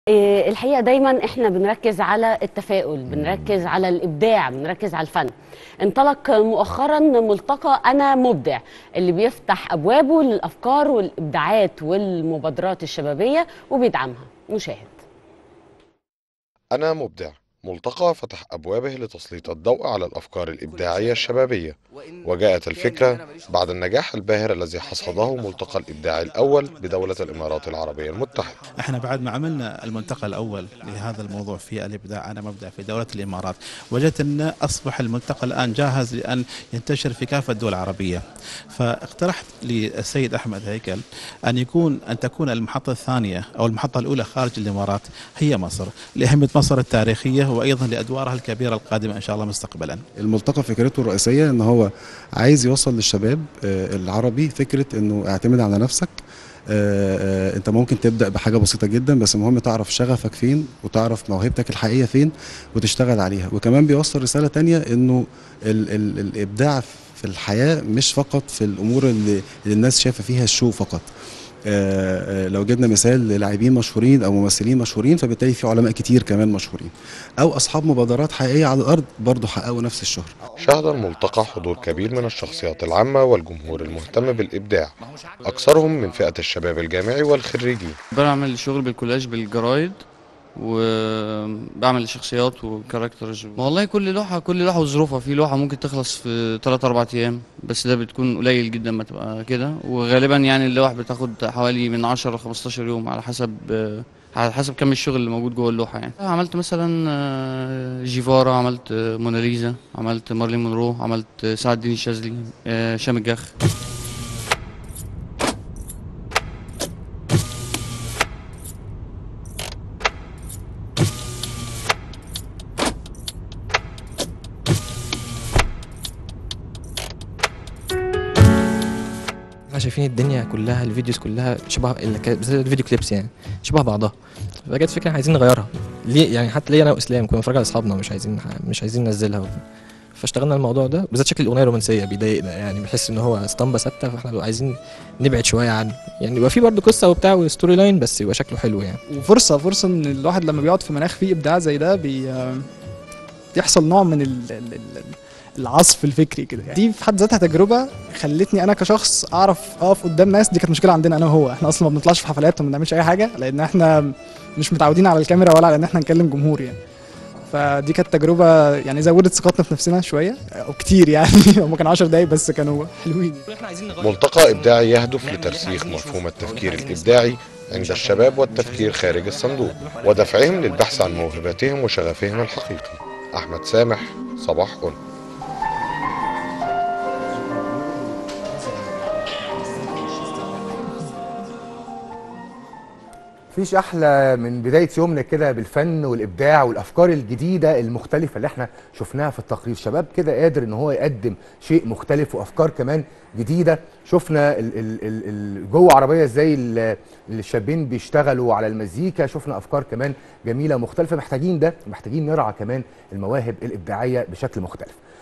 إيه، الحقيقه دايما احنا بنركز على التفاؤل بنركز على الابداع بنركز على الفن انطلق مؤخرا ملتقى انا مبدع اللي بيفتح ابوابه للافكار والابداعات والمبادرات الشبابيه وبيدعمها نشاهد أنا مبدع ملتقى فتح أبوابه لتسليط الضوء على الأفكار الإبداعية الشبابية وجاءت الفكرة بعد النجاح الباهر الذي حصده ملتقى الإبداع الأول بدولة الإمارات العربية المتحدة احنا بعد ما عملنا الملتقى الاول لهذا الموضوع في الابداع انا مبدع في دوله الامارات وجدت ان اصبح الملتقى الان جاهز لان ينتشر في كافه الدول العربيه فاقترحت للسيد احمد هيكل ان يكون ان تكون المحطه الثانيه او المحطه الاولى خارج الامارات هي مصر لاهميه مصر التاريخيه وايضا لادوارها الكبيره القادمه ان شاء الله مستقبلا الملتقى فكرته الرئيسيه ان هو عايز يوصل للشباب آه، العربي فكره انه اعتمد على نفسك آه، آه، انت ممكن تبدا بحاجه بسيطه جدا بس المهم تعرف شغفك فين وتعرف موهبتك الحقيقيه فين وتشتغل عليها وكمان بيوصل رساله تانية انه ال ال الابداع في الحياه مش فقط في الامور اللي, اللي الناس شايفه فيها الشو فقط آه، آه، لو جبنا مثال للاعبين مشهورين او ممثلين مشهورين فبالتالي في علماء كتير كمان مشهورين او اصحاب مبادرات حقيقيه على الارض برضه حققوا نفس الشهره شهد الملتقى حضور كبير من الشخصيات العامة والجمهور المهتم بالإبداع أكثرهم من فئة الشباب الجامعي والخريجين بعمل شغل بالكولاج بالجرايد وبعمل شخصيات وكاركترز والله كل لوحة كل لوحة وظروفها في لوحة ممكن تخلص في 3 4 أيام بس ده بتكون قليل جدا ما تبقى كده وغالبا يعني اللوح بتاخد حوالي من 10 ل 15 يوم على حسب على حسب كم الشغل اللي موجود جوه اللوحة يعني عملت مثلا آه، جيفارا عملت آه، موناليزا عملت مارلين مونرو عملت آه، سعد الدين الشاذلي آه، هشام الجخ احنا شايفين الدنيا كلها الفيديوز كلها شبه اللي كانت- بالذات الفيديو كليبس يعني شبه بعضها فجت فكره عايزين نغيرها ليه يعني حتى ليا انا واسلام كنا بنتفرج على اصحابنا مش عايزين مش عايزين ننزلها فاشتغلنا الموضوع ده بالذات شكل الاغنيه الرومانسيه بيضايقنا يعني بنحس ان هو اسطمبه ثابته فاحنا بنبقى عايزين نبعد شويه عنه يعني يبقى في برضه قصه وبتاع وستوري لاين بس يبقى شكله حلو يعني وفرصه فرصه ان الواحد لما بيقعد في مناخ فيه ابداع زي ده بي بيحصل نوع من ال... ال... ال... العصف الفكري كده يعني. دي في حد ذاتها تجربه خلتني انا كشخص اعرف اقف قدام ناس دي كانت مشكله عندنا انا وهو احنا اصلا ما بنطلعش في حفلات وما بنعملش اي حاجه لان احنا مش متعودين على الكاميرا ولا على ان احنا نكلم جمهور يعني فدي كانت تجربه يعني زودت ثقتنا في نفسنا شويه او كتير يعني هم كانوا 10 دقايق بس كانوا حلوين ملتقى إبداعي يهدف لترسيخ مفهوم التفكير الإبداعي عند الشباب والتفكير خارج الصندوق ودفعهم للبحث عن موهبتهم وشغفهم الحقيقي أحمد سامح صباح أن مفيش احلى من بدايه يومنا كده بالفن والابداع والافكار الجديده المختلفه اللي احنا شفناها في التقرير شباب كده قادر ان هو يقدم شيء مختلف وافكار كمان جديده شفنا ال ال ال ال جوه عربيه ازاي ال- الشابين بيشتغلوا على المزيكا شفنا افكار كمان جميله مختلفه محتاجين ده محتاجين نرعى كمان المواهب الابداعيه بشكل مختلف